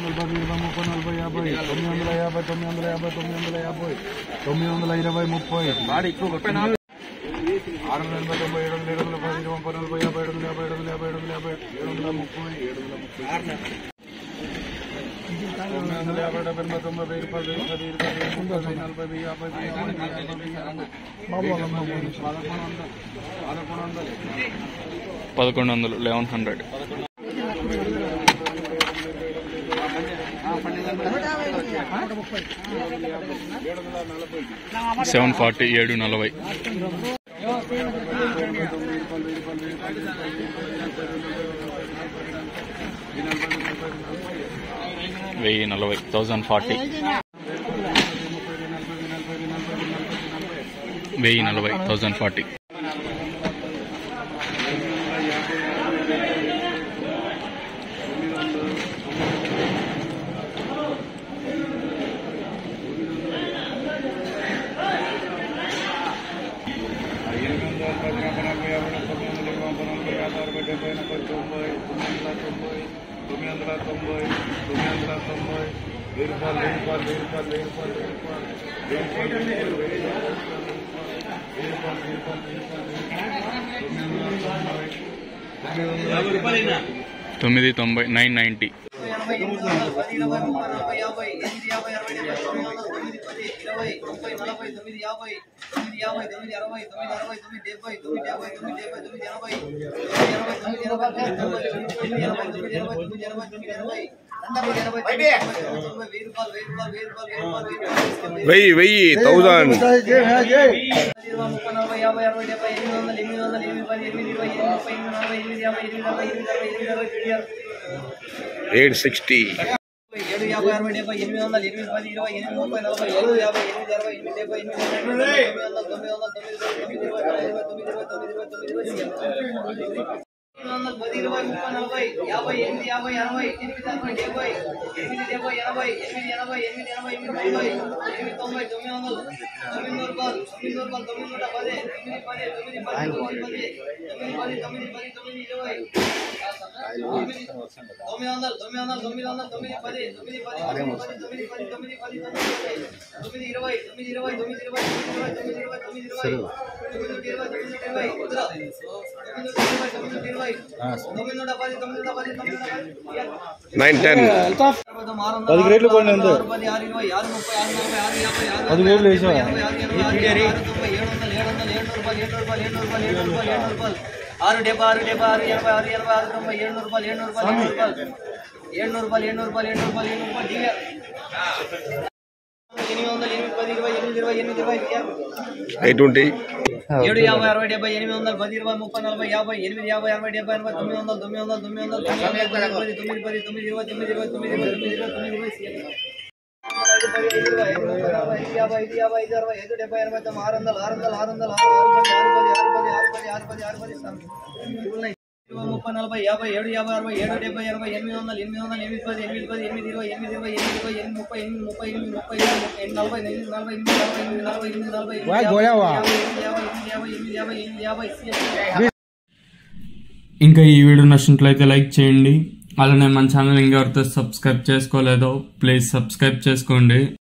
పది ఇరవై ముప్పై నలభై యాభై తొమ్మిది వందల యాభై తొమ్మిది వందల యాభై తొమ్మిది వందల యాభై తొమ్మిది వందల ఇరవై ముప్పై ఆరు వందల ఎనభై తొంభై ఏడు వందల ఏడు వందల పది ఇరవై ముప్పై నలభై యాభై ఏడు వందల యాభై ఏడు వందల యాభై ఏడు వందల యాభై ఏడు వందల ముప్పై ఏడు వందల ముప్పై తొమ్మిది వందల యాభై డెబ్బై ఎనభై తొంభై వెయ్యి రూపాయలు వెయ్యి పది ఇరవై వెయ్యి ముప్పై వెయ్యి నలభై వెయ్యి యాభై వెయ్యి అరవై వెయ్యి అరవై వెయ్యి అరవై పదకొండు వందలు పదకొండు వందలు పదకొండు వందలు లెవెన్ హండ్రెడ్ సెవెన్ ఫార్టీ ఏడు నలభై వెయ్యి నలభై థౌజండ్ ఫార్టీ వెయ్యి నలభై థౌజండ్ ఫార్టీ ఎనిమిది వందల పది నలభై నలభై యాభై తొమ్మిది వందల ఇరవై ముప్పై నలభై యాభై అరవై డెబ్బై ఎనభై తొంభై తొమ్మిది వందల తొంభై తొమ్మిది వందల తొంభై తొమ్మిది వందల తొంభై వెయ్యి రూపాయలు వెయ్యి రూపాయలు వెయ్యి రూపాయలు వెయ్యి రూపాయలు వెయ్యి రూపాయలు వెయ్యి రూపాయలు వెయ్యి రూపాయలు వెయ్యి రూపాయలు వెయ్యి రూపాయలు వెయ్యి రూపాయలు వెయ్యి రూపాయలు తొమ్మిది తొంభై నైన్ నైంటీ ఎనభై ఎనిమిది వందల పది ఇరవై ముప్పై నలభై యాభై ఎనిమిది యాభై అరవై డెబ్బై తొమ్మిది వందల తొమ్మిది పది ఇరవై ముప్పై నలభై తొమ్మిది యాభై తొమ్మిది యాభై తొమ్మిది అరవై తొమ్మిది అరవై తొమ్మిది డెబ్బై తొమ్మిది యాభై తొమ్మిది డెబ్బై తొమ్మిది ఎనభై తొమ్మిది ఎనభై తొమ్మిది ఎనభై తొమ్మిది ఎనభై తొమ్మిది ఎనభై తొమ్మిది ఎనభై తొమ్మిది ఎనభై తొమ్మిది ఎనభై తొమ్మిది తొంభై వెయ్యి రూపాయలు వెయ్యి రూపాయలు వెయ్యి రూపాయలు వెయ్యి రూపాయలు వెయ్యి వెయ్యి థౌజండ్ ఇరవై ముప్పై నలభై యాభై అరవై డెబ్బై ఎనిమిది వందలు ఎనిమిది వందలు ఎనిమిది పది ఎనిమిది ఇరవై ఎనిమిది ముప్పై ఎనిమిది నలభై ఎనిమిది యాభై ఎనిమిది అరవై ఎనిమిది అరవై ఎనిమిది అరవై పిడిఆర్ ఎయిట్ సిక్స్టీ ఏడు యాభై అరవై డెబ్బై ఎనిమిది వందలు ఎనిమిది పది ఇరవై ఎనిమిది ముప్పై నలభై ఏడు యాభై ఎనిమిది అరవై ఎనిమిది డెబ్బై ఎనిమిది తొమ్మిది వందలు తొమ్మిది వందలు తొమ్మిది ఇరవై తొమ్మిది ఇరవై తొమ్మిది ఇరవై తొమ్మిది ఇరవై తొమ్మిది ఇరవై తొమ్మిది ఇరవై ఎనిమిది వందలు పది ఇరవై ముప్పై నలభై యాభై ఎనిమిది యాభై అరవై ఎనిమిది అరవై డెబ్బై ఎనిమిది డెబ్బై ఎనభై ఎనిమిది ఎనభై ఎనిమిది ఎనభై ఎనిమిది తొంభై ఎనిమిది తొంభై తొమ్మిది వందలు తొమ్మిది నూరు రూపాయలు తొమ్మిది నూరు రూపాయలు తొమ్మిది నూట పది తొమ్మిది పది తొమ్మిది పది తొమ్మిది పది తొమ్మిది పది తొమ్మిది పది తొమ్మిది ఇరవై తొమ్మిది తొమ్మిది వందలు తొమ్మిది వందలు తొమ్మిది వందలు తొమ్మిది పది తొమ్మిది పది తొమ్మిది పది తొమ్మిది పది తొమ్మిది పది తొమ్మిది తొమ్మిది ఇరవై తొమ్మిది ఇరవై తొమ్మిది ఇరవై తొమ్మిది ఇరవై తొమ్మిది ఇరవై తొమ్మిది ఇరవై తొమ్మిది ఇరవై తొమ్మిది ఇరవై కుదురా తొమ్మిది ఇరవై తొమ్మిది ఇరవై తొమ్మిది నూట పది తొమ్మిది నూట పది తొమ్మిది నూట పది నైన్ టెన్ పది గ్రేడ్లు పోయినాయి అంతే. ఆరు పది ఆరు ఇరవై ఆరు ముప్పై ఆరు నలభై ఆరు యాభై ఆరు పది గ్రేడ్లు వేసావా? ఎనభై ఆరు ఎనభై ఆరు ఎనభై ఆరు తొంభై ఏడు వందలు ఏడు వందలు ఏడు రూపాయలు ఏడు రూపాయలు ఏడు రూపాయలు ఏడు రూపాయలు ఏడు రూపాయలు ఆరు డెబ్బై ఆరు డెబ్బై ఆరు ఎనభై ఆరు ఎనభై ఆరు తొంభై ఏడు రూపాయలు ఏడు రూపాయలు ఏడు రూపాయలు ఏడు రూపాయలు ఏడు రూపాయలు ఏడు రూపాయలు ఏడు రూపాయలు డివిఆర్ ఎనిమిది వందలు ఎనిమిది పది ఇరవై ఎనిమిది ఇరవై ఎనిమిది ఇరవై ఎయిట్ ట్వంటీ ఏడు యాభై అరవై డెబ్బై ఎనిమిది వందలు పది ఇరవై ముప్పై నలభై యాభై ఎనిమిది యాభై అరవై డెబ్బై ఎనభై తొమ్మిది వందలు తొమ్మిది వందలు తొమ్మిది వందలు తొమ్మిది వందలు పది తొమ్మిది పది తొమ్మిది ఇరవై తొమ్మిది ఇరవై తొమ్మిది ఇరవై తొమ్మిది ఇరవై తొమ్మిది ఇరవై ఐదు పది ఐదు ఇరవై ఐదు ముప్పై నలభై ఐదు యాభై ఐదు యాభై ఐదు అరవై ఐదు డెబ్బై ఎనభై తొమ్మిది ఆరు వందలు ఆరు వందలు ఆరు వందలు ఆరు ఆరు పది ఆరు పది ఆరు పది ఆరు పది ఆరు పది ఆరు పది ఇరవై ముప్పై నలభై యాభై ఏడు యాభై అరవై ఏడు డెబ్బై ఎనభై ఎనిమిది వందలు ఎనిమిది వందలు ఎనిమిది పది ఎనిమిది పది ఎనిమిది ఇరవై ఎనిమిది ఇరవై ఎనిమిది ఇరవై ఎనిమిది ముప్పై ఎనిమిది ముప్పై ఎనిమిది ముప్పై ఎనిమిది నలభై ఎనిమిది నలభై ఎనిమిది నలభై ఎనిమిది నలభై ఎనిమిది నలభై ఎనిమిది యాభై ఎనిమిది యాభై ఎనిమిది యాభై ఎనిమిది యాభై ఎనిమిది యాభై యాభై ఇంకా ఈ వీడియో నచ్చినట్లయితే లైక్ చేయండి అలానే మన ఛానల్ ఇంకెవరితో సబ్స్క్రైబ్ చేసుకోలేదో ప్లీజ్ సబ్స్క్రైబ్ చేసుకోండి